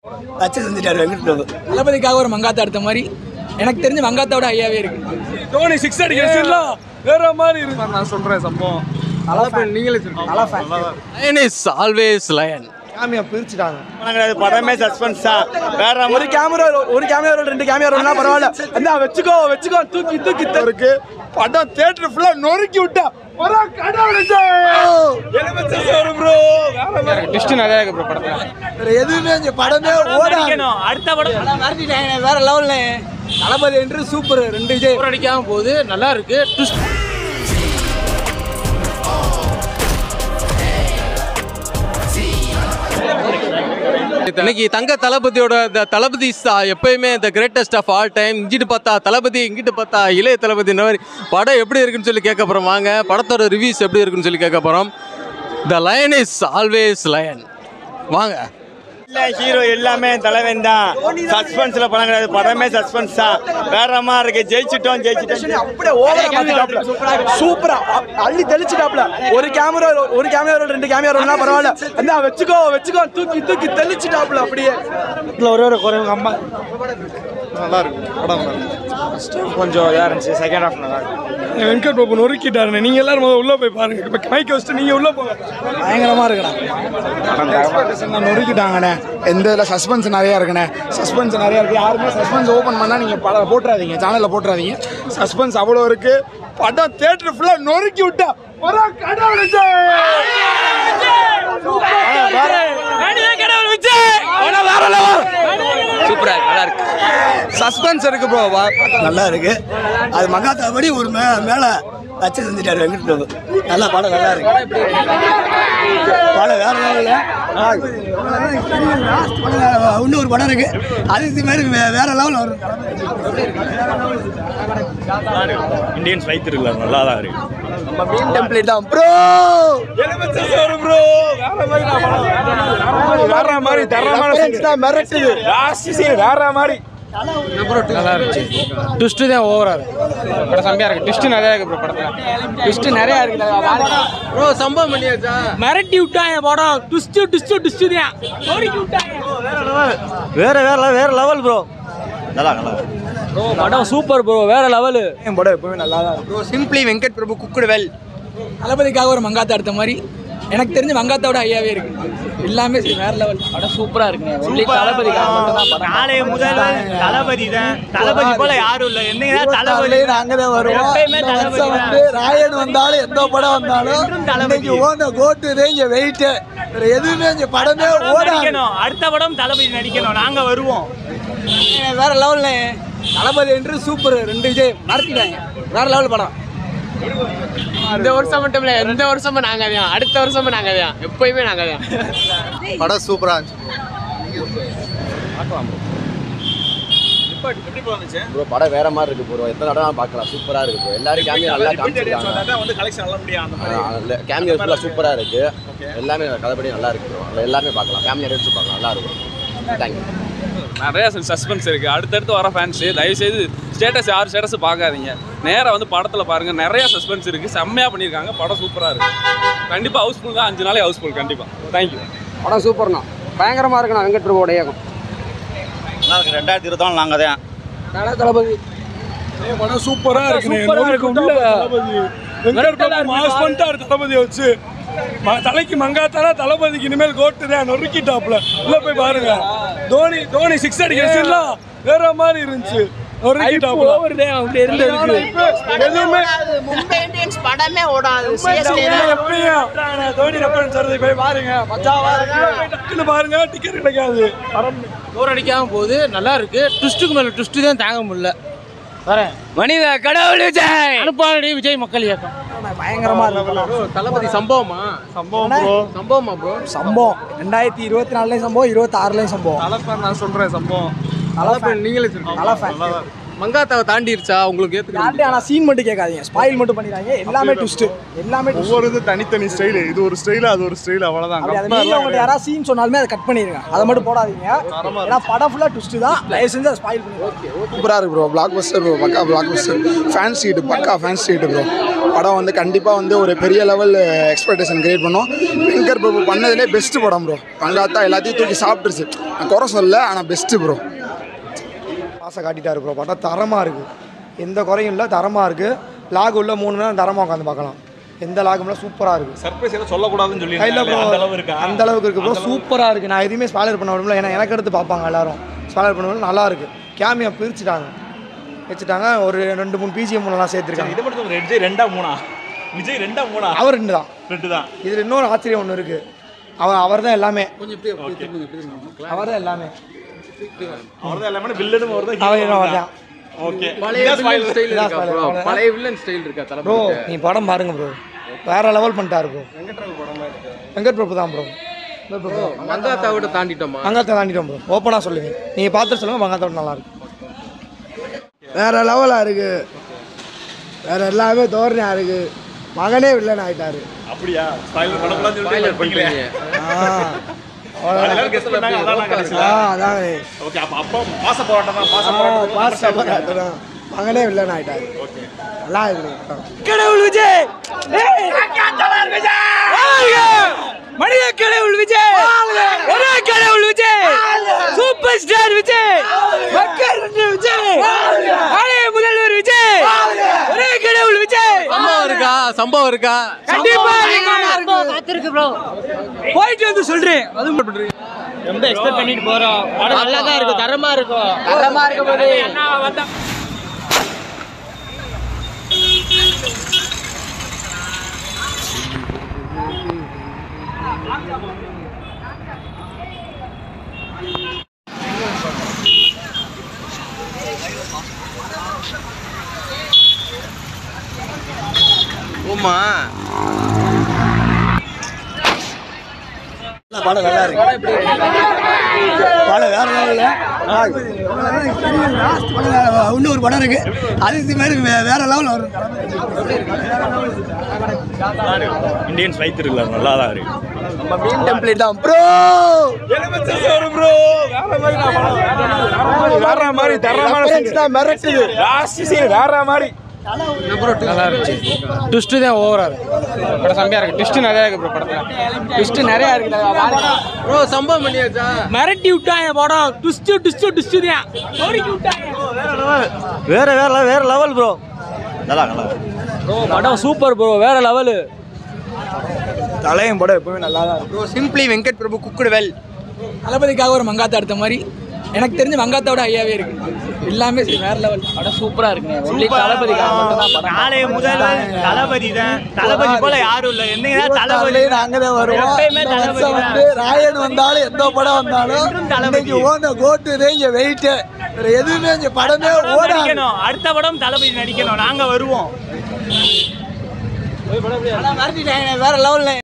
வச்சு செஞ்சுட்டாரு வெங்கட் பிரபு தளபதிக்காக ஒரு மங்காத்தா எடுத்த மாதிரி எனக்கு தெரிஞ்ச மங்காத்தாவோட ஐயாவே இருக்கு தோனி சிக்ஸ் அடிக்கிற சீன்லாம் வேற மாதிரி இருக்கு நான் சொல்றேன் சம்பவம் நீங்களே லயன் இஸ் ஆல்வேஸ் லயன் சாமியை பிரிச்சுட்டாங்க படமே சஸ்பென்ஸ் தான் வேற ஒரு கேமரா ஒரு கேமரா ரோல் ரெண்டு கேமரா ரோல்னா பரவாயில்ல அந்த வச்சுக்கோ வச்சுக்கோ தூக்கி தூக்கி இருக்கு படம் தியேட்டர் ஃபுல்லா நொறுக்கி விட்டா ஒரு கடவுளே எலுமிச்சை சோறு ப்ரோ வேற மாதிரி ட்விஸ்ட் நிறைய இருக்கு ப்ரோ படத்துல வேற எதுவுமே இந்த படமே ஓடாது அடுத்த படம் மறந்துட்டேன் வேற லெவல்ல தளபதி என்று சூப்பர் ரெண்டு விஜய் அடிக்காம போகுது நல்லா இருக்கு ட்விஸ்ட் இன்னைக்கு தங்க தளபதியோட இந்த தளபதி சா- எப்பயுமே இந்த கிரேட்டஸ்ட் ஆஃப் ஆல் டைம் இங்கிட்டு பார்த்தா தளபதி இங்கிட்டு பார்த்தா இளைய தளபதி இந்த மாதிரி படம் எப்படி இருக்குன்னு சொல்லி கேட்க போகிறோம் வாங்க படத்தோட ரிவ்யூஸ் எப்படி இருக்குன்னு சொல்லி கேட்க போகிறோம் the lion is always lion வாங்க ஹீரோ எல்லாமே தலைவன் தான் சஸ்பென்ஸ்ல படம் கிடையாது படமே சஸ்பென்ஸ் தான் வேற மாதிரி இருக்கு ஜெயிச்சிட்டோம் ஜெயிச்சிட்டோம் அப்படியே ஓவரா மாத்திட்டாப்ல சூப்பரா அ- அள்ளி தெளிச்சிட்டாப்ல ஒரு கேமரா ஒரு கேமரா ரோல் ரெண்டு கேமரா ரோல்னா பரவாயில்ல அந்த வச்சுக்கோ வச்சுக்கோ தூக்கி தூக்கி தெளிச்சிட்டாப்ல அப்படியே ஒரு ஒரு குறை அம்மா கொஞ்சம் இதா இருந்துச்சு செகண்ட் ஹாஃப் நல்லா வெங்கட் பிரபு நொறுக்கிட்டாரு நீங்க எல்லாரும் முதல்ல உள்ள போய் பாருங்க இப்ப மைக் வச்சுட்டு நீங்க உள்ள போங்க பயங்கரமா இருக்குடா நொறுக்கிட்டாங்கண்ணே எந்த இதில் சஸ்பென்ஸ் நிறையா இருக்குண்ணே சஸ்பென்ஸ் நிறையா இருக்குது யாருமே சஸ்பென்ஸ் ஓப்பன் பண்ணால் நீங்கள் பட போட்டுறாதீங்க சேனலில் போட்டுறாதீங்க சஸ்பென்ஸ் அவ்வளோ இருக்குது படம் தியேட்டர் ஃபுல்லா நொறுக்கி விட்டா ஒரு கடவுளே சூப்பரா நல்லா இருக்கு சஸ்பென்ஸ் இருக்கு ப்ரோ நல்லா இருக்கு அது மகாத்தாபடி ஒரு மே மேல வச்சு செஞ்சுட்டாரு வெங்கட் பிரபு நல்லா படம் நல்லா இருக்கு படம் வேற லெவலில் இன்னும் ஒரு படம் இருக்கு அது இது மாதிரி வே- வேற லெவலில் வரும் இந்தியன்ஸ் வைத்திருக்கல நல்லா தான் இருக்கு மீன் டெம்ப்ளேட் தான் ப்ரோ எலுமிச்சை சோறு ப்ரோ வேற மாதிரி தரமான தான் மிரட்டுது லாஸ்ட் சீன் வேற மாதிரி நல்லா இருந்துச்சு ட்விஸ்ட் தான் ஓவரா இருக்கு படம் செம்மையா இருக்கு ட்விஸ்ட் நிறைய இருக்கு ப்ரோ படத்துல ட்விஸ்ட் நிறைய இருக்கு ப்ரோ சம்பவம் பண்ணியாச்சா மிரட்டி விட்டாங்க படம் ட்விஸ்ட் ட்விஸ்ட் ட்விஸ்ட் தான் நொறுக்கி விட்டாங்க வேற வேற வேற லெவல் ப்ரோ நல்லா நல்லா படம் சூப்பர் ப்ரோ வேற லெவலு என் படம் எப்பவுமே நல்லா தான் இருக்கும் simply Venkat Prabhu cooked well தளபதிக்காக ஒரு மங்காத்தா எடுத்த மாதிரி எனக்கு தெரிஞ்ச மங்காத்தாவோட ஐயாவே இருக்கு எல்லாமே வேற லெவல் படம் சூப்பரா இருக்குங்க ஒன்லி தளபதிக்காக மட்டும் தான் படம் நாளைய முதல்ல தளபதி தான் தளபதி போல யாரும் இல்ல என்னைக்கு தளபதி நாங்க தான் வருவோம் எப்பயுமே இந்த தளபதி வருஷம் தான். வந்து ராயன் வந்தாலும் எந்த படம் வந்தாலும் என்றும் தளபதி. இன்னைக்கு ஓன கோட்டு இங்க வெயிட் வேற எதுவுமே இங்க படமே ஓடாது நடிக்கணும் அடுத்த படம் தளபதி நடிக்கணும் நாங்க வருவோம் வேற லெவல்ல தளபதி என்று சூப்பர் ரெண்டு விஜய் மறந்துட்டாங்க வேற லெவல் படம் இந்த வருஷம் மட்டும் இல்ல எந்த வருஷமும் நாங்க தான் அடுத்த வருஷமும் நாங்க தான் எப்பயுமே நாங்க தான் படம் சூப்பராக இருந்துச்சு ப்ரோ படம் வேற மாதிரி இருக்கு ப்ரோ எத்தனை தடவை பார்க்கலாம் சூப்பரா இருக்கு ப்ரோ எல்லாரும் கேமியோ நல்லா காமிச்சிருக்காங்க வந்து கலெக்ஷன் நல்ல முடியும் கேமியோ ஃபுல்லாக சூப்பரா இருக்கு எல்லாமே கதைப்படி நல்லா இருக்கு ப்ரோ எல்லாருமே பார்க்கலாம் ஃபேமிலி எடுத்து பார்க்கலாம் நல்லா இருக்கும் தேங்க்யூ நிறைய சஸ்பென்ஸ் இருக்கு அடுத்தடுத்து வர ஃபேன்ஸ் தயவு செய்து ஸ்டேட்டஸ் யார் ஸ்டேட்டஸ் பார்க்காதீங்க நேரா வந்து படத்துல பாருங்க நிறைய சஸ்பென்ஸ் இருக்கு செம்மையா பண்ணியிருக்காங்க படம் சூப்பரா இருக்கு கண்டிப்பா ஹவுஸ்ஃபுல் தான் அஞ்சு நாளே ஹவுஸ்ஃபுல் கண்டிப்பா தேங்க்யூ படம் சூப்பர்ண்ணா பயங்கரமா இருக்குண்ணா வெங்கட் பிரபுவோட இயக்கம் நல்லா இருக்கு ரெண்டாயிரத்தி இருபத்தி நாலு நாங்க தான் தல தளபதி படம் சூப்பரா இருக்கு சூப்பரா இருக்கு உள்ள. வெங்கட் பிரபு மாஸ் பண்ணிட்டாரு தளபதியை வச்சு ம- தலைக்கு மங்காத்தானா தளபதிக்கு இனிமேல் கோட்டு தான் நொறுக்கிட்டாப்ல உள்ள போய் பாருங்க தோனி தோனி சிக்ஸ் அடிக்கிற சீன்லாம் வேற மாதிரி இருந்துச்சு நொறுக்கிட்டாப்ல அப்படி இருந்ததுக்கு எதுவுமே மும்பை இந்தியன்ஸ் படமே ஓடாது எப்பயும் தோனி ரெஃபரன்ஸ் வருது போய் பாருங்க மச்சாவா இருக்கு போய் டக்குன்னு பாருங்க டிக்கெட் கிடைக்காது போர் அடிக்காம போகுது நல்லா இருக்கு ட்விஸ்ட்டுக்கு மேல ட்விஸ்ட் தான் தாங்க முடியல வரேன் மனித கடவுள் விஜய் அனுப்பாடி விஜய் மக்கள் இயக்கம் பயங்கரமா இருக்கு தளபதி சம்பவமா சம்பவம் ப்ரோ சம்பவமா ப்ரோ சம்பவம் ரெண்டாயிரத்தி இருபத்தி நாலுலயும் சம்பவம் இருபத்தி ஆறுலயும் சம்பவம் நான் சொல்றேன் சம்பவம் நல்லா fan. நீங்களே நல்லா fan. மங்காத்தாவை தாண்டிருச்சா உங்களுக்கு ஏத்துக்க யார்கிட்ட ஆனால் சீன் மட்டும் கேட்காதீங்க ஸ்பாயில் மட்டும் பண்ணிடுறாங்க எல்லாமே ட்விஸ்ட் எல்லாமே twist. ஒவ்வொரு இது தனித்தனி ஸ்டைலு இது ஒரு ஸ்டைலு அது ஒரு ஸ்டைல் அவ்வளோதான் அப்படி அதை மீறி உங்கள்கிட்ட யாராவது சீன் சொன்னாலுமே அதை கட் பண்ணிடுங்க அதை மட்டும் போடாதீங்க ஏன்னா படம் ஃபுல்லாக ட்விஸ்ட் தான் தயவு செஞ்சு அதை ஸ்பாயில் பண்ணிடுங்க சூப்பராக இருக்கு ப்ரோ பிளாக் பஸ்டர் ப்ரோ பக்கா பிளாக் பஸ்டர் ஃபேன் சீட்டு பக்கா ஃபேன் சீட்டு ப்ரோ படம் வந்து கண்டிப்பாக வந்து ஒரு பெரிய லெவல் எக்ஸ்பெக்டேஷன் கிரியேட் பண்ணோம் வெங்கர் பிரபு பண்ணதுலே பெஸ்ட் படம் ப்ரோ மங்காத்தா எல்லாத்தையும் தூக்கி சாப்பிட்டுருச்சு நான் குறை சொல்ல ஆனால் பெஸ்ட்டு ப்ரோ ஆசை காட்டிட்டாரு ப்ரோ படம் தரமாக இருக்குது எந்த குறையும் இல்லை தரமாக இருக்குது லாக் உள்ள மூணு நேரம் தரமாக உட்காந்து பார்க்கலாம் எந்த லாகும்ல சூப்பராக இருக்குது சர்ப்ரைஸ் எதுவும் சொல்லக்கூடாதுன்னு சொல்லி இல்லை ப்ரோ அந்த அளவுக்கு இருக்குது ப்ரோ சூப்பராக இருக்குது நான் எதுவுமே ஸ்பாலர் பண்ண விரும்பல ஏன்னா எனக்கு எடுத்து பார்ப்பாங்க எல்லாரும் ஸ்பாலர் பண்ண விரும்பல நல்லா இருக்குது கேமியா பிரிச்சுட்டாங்க வச்சுட்டாங்க ஒரு ரெண்டு மூணு பிஜிஎம் மூணுலாம் சேர்த்துருக்காங்க இது மட்டும் விஜய் ரெண்டா மூணா விஜய் ரெண்டா மூணா அவர் ரெண்டு தான் ரெண்டு தான் இதில் இன்னொரு ஆச்சரியம் ஒன்று இருக்குது அவர் அவர் தான் எல்லாமே அவர் தான் எல்லாமே அவர் தான் எல்லாமே வில்லனும் அவர் தான் அவர் அவர் தான் ஓகே பழைய வில்லன் ஸ்டைல் இதான் இருக்கா spoiler. ப்ரோ பழைய வில்லன் ஸ்டைல் இருக்கா ப்ரோ தளபதி நீ படம் பாருங்க ப்ரோ வேற லெவல் பண்ணிட்டாரு ப்ரோ வெங்கட் பிரபு தான் ப்ரோ மங்காத்தாவோட தாண்டிட்டோமா மங்காத்தை தாண்டிட்டோம் ப்ரோ ஓப்பனாக சொல்லுங்க நீங்கள் பார்த்துட்டு சொல்லுங்க மங்காத்தோட நல்லா இருக்கு வேற லெவலாக இருக்கு வேற எல்லாமே தோரணையாக இருக்கு மகனே வில்லன் ஆயிட்டாரு அப்படியா ஸ்பாயிலர் பண்ணக்கூடாதுன்னு ஸ்பாயிலர் சொல்லிட்டு பண்றீங்க எல்லாரும் கெஸ் பண்ணாங்க அதான் நான் கடைசியில அதான் ஓகே அப்ப அப்பா பாச போராட்டம் தான் பாச போராட்டம் தான். மகனே வில்லன் ஆயிட்டாரு நல்லா இருக்கு கடவுள் விஜய் மனித கடவுள் விஜய் ஒரே கடவுள் விஜய் சூப்பர் ஸ்டார் விஜய் மக்கள் விஜய் பழைய முதல்வர் விஜய் ஒரே கடவுள் விஜய் சம்பவம் இருக்கா சம்பவம் இருக்கா கண்டிப்பா போயிட்டு வந்து சொல்றேன் அது மட்டும் ரொம்ப எக்ஸ்பெக்ட் பண்ணிட்டு போறோம் படம் நல்லா தான் இருக்கும் தரமா இருக்கும் தரமா இருக்கும் போது ஓமா படம் நல்லா இருக்கு படம் வேற லெவலில் இன்னும் ஒரு படம் இருக்கு அது இது மாதிரி வே- வேற லெவலில் வரும் இந்தியன்ஸ் வைத்திருக்கல நல்லா தான் இருக்கு மீன் டெம்ப்ளேட் தான் ப்ரோ ப்ரோ வேற மாதிரி தரமான மிரட்டுது லாஸ்ட் சீன் வேற மாதிரி நல்லா இருந்துச்சு ட்விஸ்ட் தான் ஓவரா படம் செம்மையா இருக்கு ட்விஸ்ட் நிறைய இருக்கு ப்ரோ படத்துல ட்விஸ்ட் நிறைய இருக்கு ப்ரோ சம்பவம் பண்ணியாச்சா மிரட்டி விட்டாங்க படம் ட்விஸ்ட் ட்விஸ்ட் ட்விஸ்ட் தான் நொறுக்கி விட்டாங்க வேற வேற வேற லெவல் ப்ரோ நல்லா நல்லா ப்ரோ படம் சூப்பர் ப்ரோ வேற லெவலு தலையும் படம் எப்பவுமே நல்லா தான் bro simply Venkat Prabhu cooked well தளபதிக்காக ஒரு மங்காத்தா எடுத்த மாதிரி எனக்கு தெரிஞ்ச மங்காத்தாவோட ஐயாவே இருக்கு எல்லாமே வேற லெவல் படம் சூப்பரா இருக்குங்க ஒன்லி தளபதிக்காக மட்டும் தான் படம் நாளைய முதல் தளபதி தான் தளபதி போல யாரும் இல்ல என்னைக்கு தளபதி நாங்க தான் வருவோம் எப்பயுமே தளபதி தான். வந்து ராயன் வந்தாலும் எந்த படம் வந்தாலும் என்றும் தளபதி. இன்னைக்கு ஓந்த கோட்டு இங்க வெயிட் வேற எதுவுமே இங்க படமே ஓடாது நடிக்கணும் அடுத்த படம் தளபதி நடிக்கணும் நாங்க வருவோம் வேற லெவல்ல